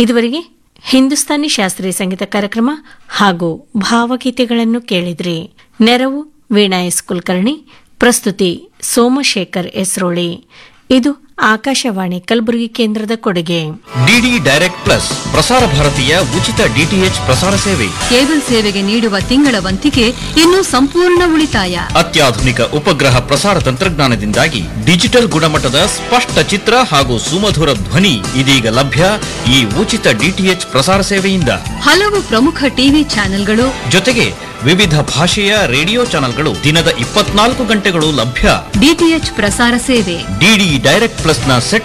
ಇದುವರೆಗೆ ಹಿಂದೂಸ್ತಾನಿ ಶಾಸ್ತ್ರೀಯ ಸಂಗೀತ ಕಾರ್ಯಕ್ರಮ ಹಾಗೂ ಭಾವಗೀತೆಗಳನ್ನು ಕೇಳಿದ್ರಿ ನೆರವು ವೀಣಾ ಎಸ್ ಕುಲಕರ್ಣಿ ಪ್ರಸ್ತುತಿ ಸೋಮಶೇಖರ್ ಎಸ್ರೋಳಿ ಇದು ಆಕಾಶವಾಣಿ ಕಲಬುರಗಿ ಕೇಂದ್ರದ ಕೊಡುಗೆ ಡಿಡಿ ಡೈರೆಕ್ಟ್ ಪ್ಲಸ್ ಪ್ರಸಾರ ಭಾರತೀಯ ಉಚಿತ ಡಿಟಿಎಚ್ ಪ್ರಸಾರ ಸೇವೆ ಕೇಬಲ್ ಸೇವೆಗೆ ನೀಡುವ ತಿಂಗಳ ವಂತಿಗೆ ಇನ್ನು ಸಂಪೂರ್ಣ ಉಳಿತಾಯ ಅತ್ಯಾಧುನಿಕ ಉಪಗ್ರಹ ಪ್ರಸಾರ ತಂತ್ರಜ್ಞಾನದಿಂದಾಗಿ ಡಿಜಿಟಲ್ ಗುಣಮಟ್ಟದ ಸ್ಪಷ್ಟ ಚಿತ್ರ ಹಾಗೂ ಸುಮಧುರ ಧ್ವನಿ ಇದೀಗ ಲಭ್ಯ ಈ ಉಚಿತ ಡಿಟಿಎಚ್ ಪ್ರಸಾರ ಸೇವೆಯಿಂದ ಹಲವು ಪ್ರಮುಖ ಟಿವಿ ಚಾನೆಲ್ಗಳು ಜೊತೆಗೆ ವಿವಿಧ ಭಾಷೆಯ ರೇಡಿಯೋ ಚಾನೆಲ್ಗಳು ದಿನದ ಇಪ್ಪತ್ನಾಲ್ಕು ಗಂಟೆಗಳು ಲಭ್ಯ ಡಿಟಿಎಚ್ ಪ್ರಸಾರ ಸೇವೆ ಡಿಡಿ ಡೈರೆಕ್ಟ್ ಪ್ಲಸ್ನ ಸೆಟ್